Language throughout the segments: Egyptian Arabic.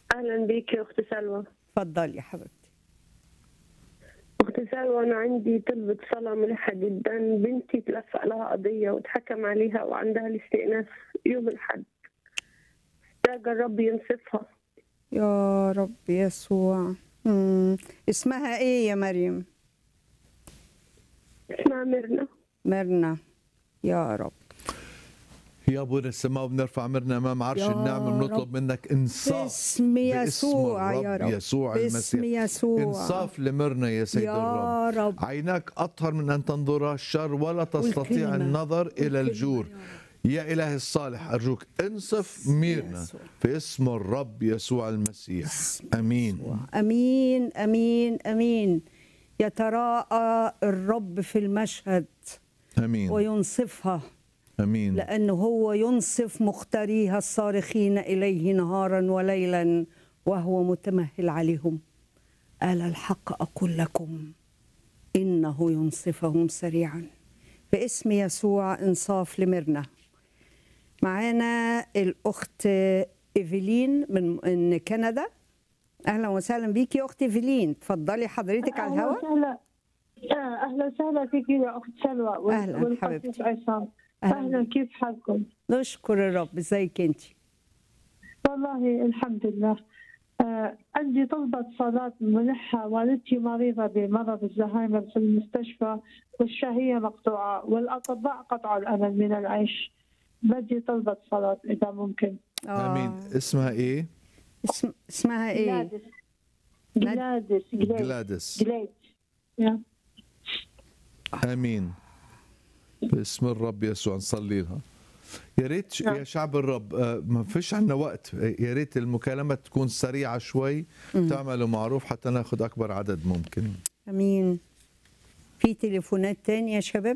أهلا بيك يا أخت سلوى اتفضلي يا حبيبتي أخت سلوى أنا عندي طلبة صلاة ملحة جدا بنتي تلفق لها قضية واتحكم عليها وعندها الاستئناف يوم الأحد محتاجة الرب ينصفها يا رب يسوع مم. اسمها ايه يا مريم اسمها ميرنا مرنا يا رب يا ابونا السماء بنرفع مرنا امام عرش يا النعمه بنطلب رب. منك انصاف باسم يسوع باسم يا الرب رب يسوع باسم المسيح يسوع انصاف لمرنا يا سيد يا الرب رب عيناك اطهر من ان تنظر الشر ولا تستطيع والكلمة. النظر الى والكلمة الجور يا إله الصالح أرجوك انصف باسم ميرنا يسوع. في اسم الرب يسوع المسيح أمين امين امين امين يتراءى الرب في المشهد أمين وينصفها أمين لأنه هو ينصف مختاريها الصارخين إليه نهارا وليلا وهو متمهل عليهم قال الحق أقول لكم إنه ينصفهم سريعا باسم يسوع إنصاف لمرنا معانا الأخت إيفلين من من كندا أهلا وسهلا بيكي يا أخت إيفلين تفضلي حضرتك على أهلا الهواء وسهلا آه، أهلا وسهلا فيك يا أخت سلوى وال- أهلا والقسيس حبيبتي. عصام أهلا أهلا كيف حالكم؟ نشكر الرب ازيك انت والله الحمد لله آه عندي طلبة صلاة ملحة والدتي مريضة بمرض الزهايمر في المستشفى والشهية مقطوعة والأطباء قطعوا الأمل من العيش بدي طلبة صلاة إذا ممكن أمين اسمها إيه؟ اسم اسمها ايه جلادس جلادس جليد جلادس جليد يا. امين باسم الرب يسوع نصلي لها يا ريت ش- يا شعب الرب آه، ما فيش عندنا وقت يا ريت المكالمه تكون سريعه شوي تعملوا معروف حتى ناخذ اكبر عدد ممكن امين في تليفونات تانية يا شباب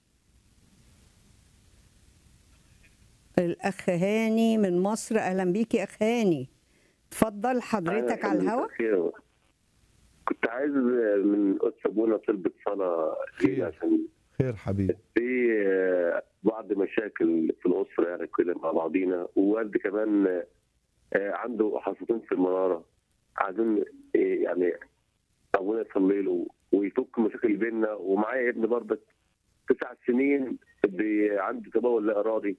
الاخ هاني من مصر اهلا بيكي اخ هاني اتفضل حضرتك على الهواء خير كنت عايز من قدس ابونا طلبة صلاة خير. لينا عشان خير حبيبي في آه، بعض مشاكل في الأسرة يعني كده مع بعضينا ووالدي كمان آه، عنده حصتين في المرارة عايزين آه، يعني أبونا يصلي له ويفك مشاكل بيننا ومعايا ابن برضك تسع سنين بي- عنده تبول لا إرادي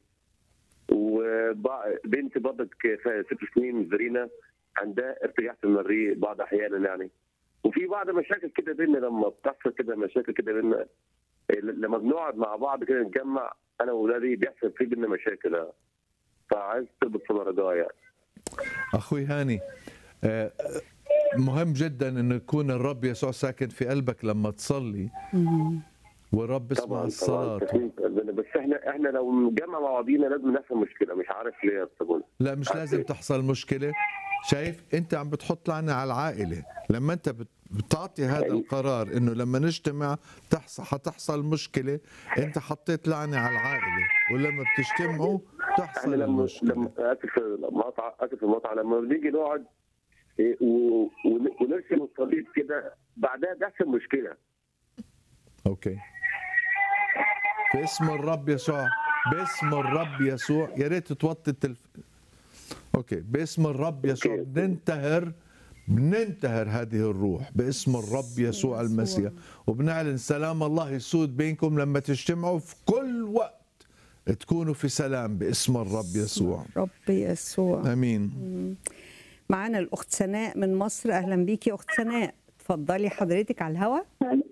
وبنت برضك فيها ست سنين زرينة عندها ارتجاع في المريء بعض أحيانا يعني وفي بعض مشاكل كده بينا لما بتحصل كده مشاكل كده بينا لما بنقعد مع بعض كده نتجمع انا واولادي بيحصل في بينا مشاكل فعايز تربط في رجاء يعني اخوي هاني آه، مهم جدا انه يكون الرب يسوع ساكن في قلبك لما تصلي والرب يسمع طبعا طبعا الصلاه تسليم قلبنا. بس احنا احنا لو نتجمع مع بعضينا لازم نحصل مشكله مش عارف ليه يا استاذ بولا. لا مش لازم أوكي. تحصل مشكلة شايف انت عم بتحط لعنة على العائلة لما انت بت- بتعطي هذا أيوة. القرار انه لما نجتمع تحصل حتحصل مشكلة انت حطيت لعنة على العائلة ولما بتجتمعوا تحصل احنا لما المشكلة لما اسف المقاطعه اسف المقاطعه لما بنيجي نقعد إيه، و- ون- ونرسم الصليب كده بعدها بيحصل مشكله اوكي في اسم الرب يسوع باسم الرب يسوع يا ريت توطي التلف اوكي باسم الرب يسوع أوكي. بننتهر بننتهر هذه الروح باسم الرب يسوع المسيح وبنعلن سلام الله يسود بينكم لما تجتمعوا في كل وقت تكونوا في سلام باسم الرب يسوع رب يسوع امين معانا الاخت سناء من مصر اهلا بيكي يا اخت سناء اتفضلي حضرتك على الهواء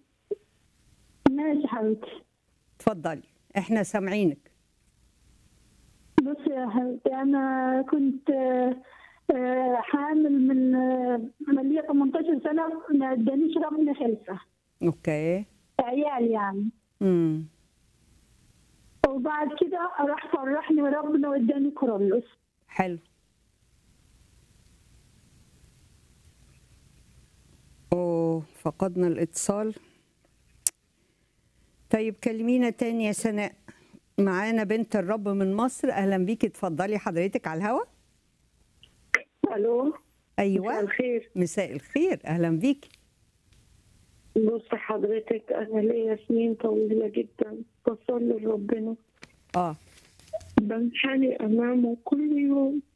ماشي حبيبتي اتفضلي احنا سامعينك بصي يا حبيبتي أنا كنت آه، آه، حامل من آه، من لي 18 سنة ما ادانيش رقم خلفة اوكي عيال يعني امم وبعد كده راح فرحني ربنا واداني كورولوس حلو اوه فقدنا الاتصال طيب كلمينا تاني يا سناء معانا بنت الرب من مصر اهلا بيكي اتفضلي حضرتك على الهواء ألو مساء ايوه الخير مساء الخير اهلا بيكي بص حضرتك أنا ليا سنين طويلة جدا بصلي لربنا اه بنحني أمامه كل يوم